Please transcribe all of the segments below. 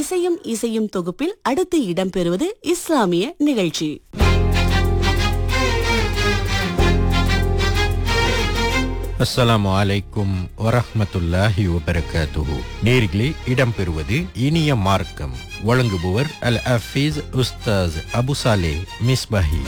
இசையும் இசையும் தொகுப்பில் அடுத்து இடம்பெறுவது இஸ்லாமிய நிகழ்ச்சி அஸ்ஸலாமு அலைக்கும் வரஹ்மத்துல்லாஹி வபரகாத்துஹு நேர்களே இடம்பெறுவது இனிய மார்க்கம் வழங்குபவர் அல் அஃபீஸ் உஸ்தாஸ் அபு சாலே மிஸ்பாஹி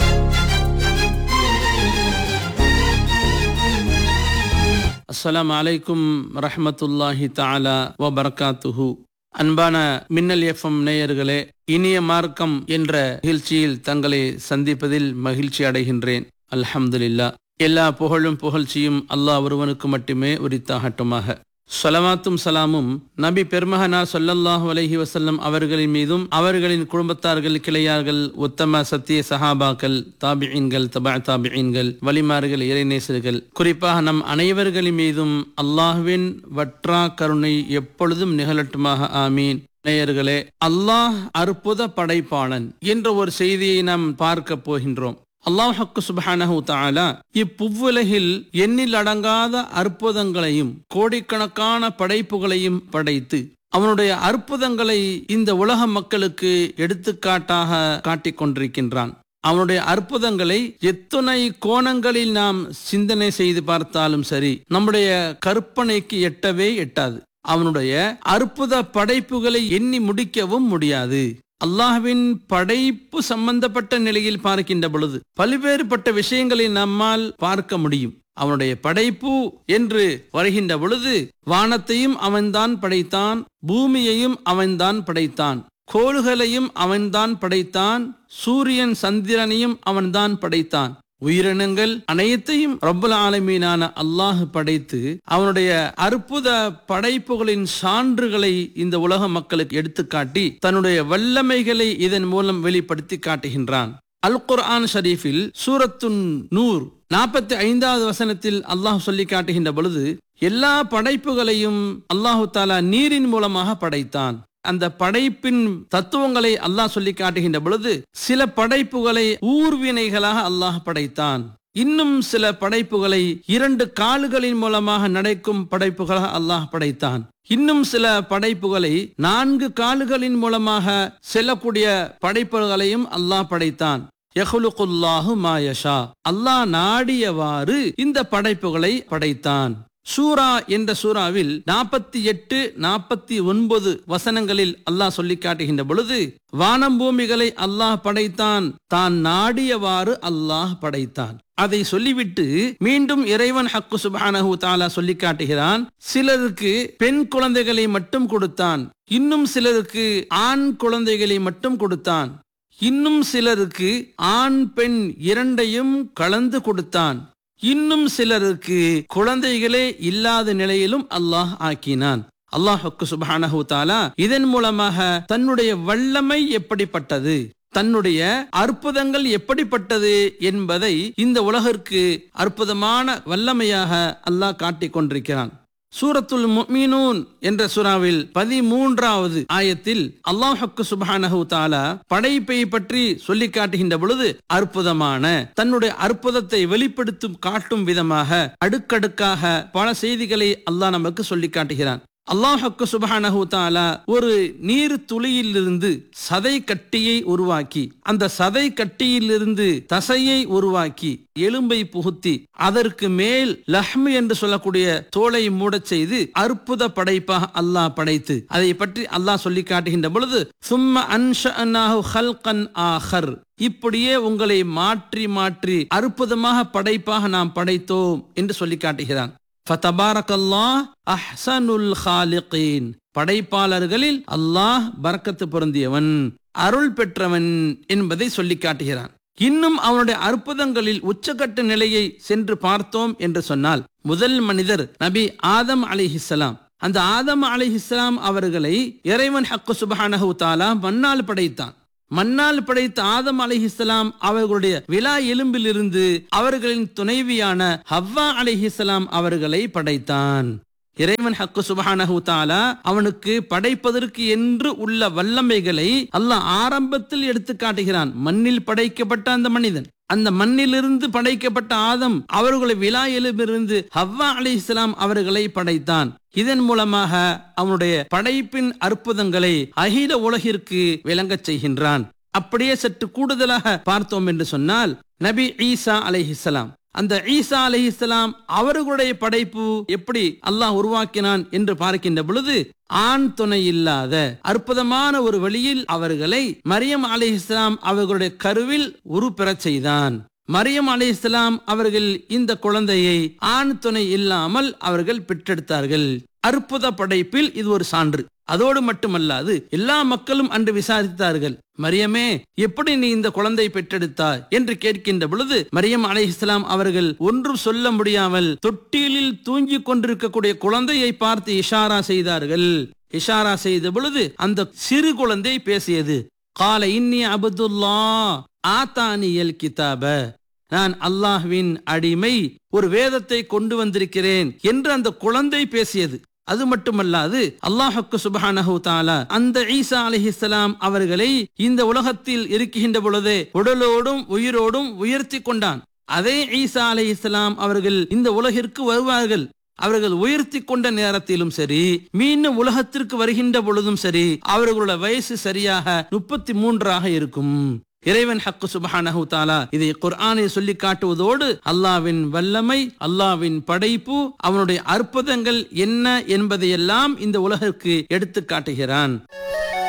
அஸ்ஸலாமு அலைக்கும் ரஹ்மத்துல்லாஹி தஆலா வ பரகாத்துஹு அன்பான மின்னல் எஃப்எம் நேயர்களே இனிய மார்க்கம் என்ற நிகழ்ச்சியில் தங்களை சந்திப்பதில் மகிழ்ச்சி அடைகின்றேன் அல்ஹம்துலில்லா எல்லா புகழும் புகழ்ச்சியும் அல்லாஹ் ஒருவனுக்கு மட்டுமே உரித்தாகட்டுமாக சொலவாத்தும் சலாமும் நபி பெருமகனார் சொல்லல்லாஹு அலைஹி வசல்லம் அவர்களின் மீதும் அவர்களின் குடும்பத்தார்கள் கிளையார்கள் உத்தம சத்திய சஹாபாக்கள் தாபியின்கள் தபா தாபியின்கள் வலிமார்கள் இறைநேசர்கள் குறிப்பாக நம் அனைவர்களின் மீதும் அல்லாஹ்வின் வற்றா கருணை எப்பொழுதும் நிகழட்டுமாக ஆமீன் நேயர்களே அல்லாஹ் அற்புத படைப்பாளன் என்ற ஒரு செய்தியை நாம் பார்க்க போகின்றோம் அல்லாஹக்கு சுபஹானஹு தஆலா இப்புவ்வுலகில் எண்ணில் அடங்காத அற்புதங்களையும் கோடிக்கணக்கான படைப்புகளையும் படைத்து அவனுடைய அற்புதங்களை இந்த உலக மக்களுக்கு எடுத்துக்காட்டாக காட்டிக் கொண்டிருக்கின்றான் அவனுடைய அற்புதங்களை எத்துணை கோணங்களில் நாம் சிந்தனை செய்து பார்த்தாலும் சரி நம்முடைய கற்பனைக்கு எட்டவே எட்டாது அவனுடைய அற்புத படைப்புகளை எண்ணி முடிக்கவும் முடியாது அல்லாஹ்வின் படைப்பு சம்பந்தப்பட்ட நிலையில் பார்க்கின்ற பொழுது பல்வேறுபட்ட விஷயங்களை நம்மால் பார்க்க முடியும் அவனுடைய படைப்பு என்று வருகின்ற பொழுது வானத்தையும் அவன்தான் படைத்தான் பூமியையும் அவன்தான் படைத்தான் கோள்களையும் அவன்தான் படைத்தான் சூரியன் சந்திரனையும் அவன்தான் படைத்தான் உயிரினங்கள் அனைத்தையும் ரப்பல் ஆலமீனான அல்லாஹ் படைத்து அவனுடைய அற்புத படைப்புகளின் சான்றுகளை இந்த உலக மக்களுக்கு எடுத்துக்காட்டி தன்னுடைய வல்லமைகளை இதன் மூலம் வெளிப்படுத்தி காட்டுகின்றான் அல் குர்ஆன் ஷரீஃபில் சூரத்துன் நூர் நாற்பத்தி ஐந்தாவது வசனத்தில் அல்லாஹ் சொல்லி காட்டுகின்ற பொழுது எல்லா படைப்புகளையும் அல்லாஹு தாலா நீரின் மூலமாக படைத்தான் அந்த படைப்பின் தத்துவங்களை அல்லாஹ் சொல்லி காட்டுகின்ற பொழுது சில படைப்புகளை ஊர்வினைகளாக அல்லாஹ் படைத்தான் இன்னும் சில படைப்புகளை இரண்டு கால்களின் மூலமாக நடக்கும் படைப்புகளாக அல்லாஹ் படைத்தான் இன்னும் சில படைப்புகளை நான்கு கால்களின் மூலமாக செல்லக்கூடிய படைப்புகளையும் அல்லாஹ் படைத்தான் யஹ்லுகுல்லாஹு மாயஷா அல்லாஹ் நாடியவாறு இந்த படைப்புகளை படைத்தான் சூரா என்ற சூறாவில் நாற்பத்தி எட்டு நாற்பத்தி ஒன்பது வசனங்களில் அல்லாஹ் சொல்லி காட்டுகின்ற பொழுது வானம் பூமிகளை அல்லாஹ் படைத்தான் தான் நாடியவாறு அல்லாஹ் படைத்தான் அதை சொல்லிவிட்டு மீண்டும் இறைவன் ஹக்கு சுபானஹு தாலா சொல்லி காட்டுகிறான் சிலருக்கு பெண் குழந்தைகளை மட்டும் கொடுத்தான் இன்னும் சிலருக்கு ஆண் குழந்தைகளை மட்டும் கொடுத்தான் இன்னும் சிலருக்கு ஆண் பெண் இரண்டையும் கலந்து கொடுத்தான் இன்னும் சிலருக்கு குழந்தைகளே இல்லாத நிலையிலும் அல்லாஹ் ஆக்கினான் அல்லாஹுக்கு சுபஹானஹு தாலா இதன் மூலமாக தன்னுடைய வல்லமை எப்படிப்பட்டது தன்னுடைய அற்புதங்கள் எப்படிப்பட்டது என்பதை இந்த உலகிற்கு அற்புதமான வல்லமையாக அல்லாஹ் காட்டிக் கொண்டிருக்கிறான் சூரத்துல் முக்மினூன் என்ற சுறாவில் பதிமூன்றாவது ஆயத்தில் அல்லாஹுக்கு சுபஹானஹு தாலா படைப்பை பற்றி சொல்லி காட்டுகின்ற பொழுது அற்புதமான தன்னுடைய அற்புதத்தை வெளிப்படுத்தும் காட்டும் விதமாக அடுக்கடுக்காக பல செய்திகளை அல்லாஹ் நமக்கு சொல்லி காட்டுகிறான் அல்லாஹக்கு சுபஹானஹு தாலா ஒரு நீர் துளியிலிருந்து சதை கட்டியை உருவாக்கி அந்த சதை கட்டியிலிருந்து தசையை உருவாக்கி எலும்பை புகுத்தி அதற்கு மேல் லஹ்மு என்று சொல்லக்கூடிய தோலை மூடச் செய்து அற்புத படைப்பாக அல்லாஹ் படைத்து அதை பற்றி அல்லாஹ் சொல்லி காட்டுகின்ற பொழுது சும்ம அன்ஷஅனாஹு ஹல்கன் ஆஹர் இப்படியே உங்களை மாற்றி மாற்றி அற்புதமாக படைப்பாக நாம் படைத்தோம் என்று சொல்லி காட்டுகிறான் அஹ்சனுல் ஹாலிகீன் படைப்பாளர்களில் அல்லாஹ் பறக்கத்து பொருந்தியவன் அருள் பெற்றவன் என்பதை சொல்லி காட்டுகிறான் இன்னும் அவனுடைய அற்புதங்களில் உச்சகட்ட நிலையை சென்று பார்த்தோம் என்று சொன்னால் முதல் மனிதர் நபி ஆதம் அலிஹிஸ்லாம் அந்த ஆதம் அலிஹிஸ்லாம் அவர்களை இறைவன் ஹக்கு சுபஹானஹு தாலா மண்ணால் படைத்தான் மண்ணால் படைத்த ஆதம் அலிஹிஸ்லாம் அவர்களுடைய விழா எலும்பிலிருந்து அவர்களின் துணைவியான ஹவ்வா அலிஹிஸ்லாம் அவர்களை படைத்தான் இறைவன் ஹக்கு சுபஹானஹு தாலா அவனுக்கு படைப்பதற்கு என்று உள்ள வல்லமைகளை அல்லாஹ் ஆரம்பத்தில் எடுத்து காட்டுகிறான் மண்ணில் படைக்கப்பட்ட அந்த மனிதன் அந்த மண்ணிலிருந்து படைக்கப்பட்ட ஆதம் அவர்களை விழா எலும்பிலிருந்து ஹவ்வா அலி இஸ்லாம் அவர்களை படைத்தான் இதன் மூலமாக அவனுடைய படைப்பின் அற்புதங்களை அகில உலகிற்கு விளங்கச் செய்கின்றான் அப்படியே சற்று கூடுதலாக பார்த்தோம் என்று சொன்னால் நபி ஈசா அலைஹிஸ்ஸலாம் அந்த ஈசா அலைஹிஸ்ஸலாம் அவர்களுடைய படைப்பு எப்படி அல்லாஹ் உருவாக்கினான் என்று பார்க்கின்ற பொழுது ஆண் துணை இல்லாத அற்புதமான ஒரு வழியில் அவர்களை மரியம் அலைஹிஸ்ஸலாம் அவர்களுடைய கருவில் உருப்பெறச் செய்தான் மரியம் அலைஹிஸ்ஸலாம் அவர்கள் இந்த குழந்தையை ஆண் துணை இல்லாமல் அவர்கள் பெற்றெடுத்தார்கள் அற்புத படைப்பில் இது ஒரு சான்று அதோடு மட்டுமல்லாது எல்லா மக்களும் அன்று விசாரித்தார்கள் மரியமே எப்படி நீ இந்த குழந்தை பெற்றெடுத்தாய் என்று கேட்கின்ற பொழுது மரியம் அலை இஸ்லாம் அவர்கள் ஒன்றும் சொல்ல முடியாமல் தொட்டிலில் தூங்கிக் கொண்டிருக்கக்கூடிய குழந்தையை பார்த்து இஷாரா செய்தார்கள் இஷாரா செய்த பொழுது அந்த சிறு குழந்தை பேசியது கால இன்னி அபுதுல்லா ஆத்தானியல் கிதாப நான் அல்லாஹ்வின் அடிமை ஒரு வேதத்தை கொண்டு வந்திருக்கிறேன் என்று அந்த குழந்தை பேசியது அது மட்டுமல்லாது அல்லாஹுக்கு சுபஹானஹு தாலா அந்த ஈசா அலிஹிஸ்லாம் அவர்களை இந்த உலகத்தில் இருக்கின்ற பொழுதே உடலோடும் உயிரோடும் உயர்த்தி கொண்டான் அதே ஈசா அலிஹிஸ்லாம் அவர்கள் இந்த உலகிற்கு வருவார்கள் அவர்கள் உயர்த்தி கொண்ட நேரத்திலும் சரி மீண்டும் உலகத்திற்கு வருகின்ற பொழுதும் சரி அவர்களோட வயசு சரியாக முப்பத்தி மூன்றாக இருக்கும் இறைவன் ஹக்கு சுபஹானஹு தாலா இதை குர்ஆனை சொல்லி காட்டுவதோடு அல்லாவின் வல்லமை அல்லாவின் படைப்பு அவனுடைய அற்புதங்கள் என்ன என்பதையெல்லாம் இந்த உலகிற்கு எடுத்து காட்டுகிறான்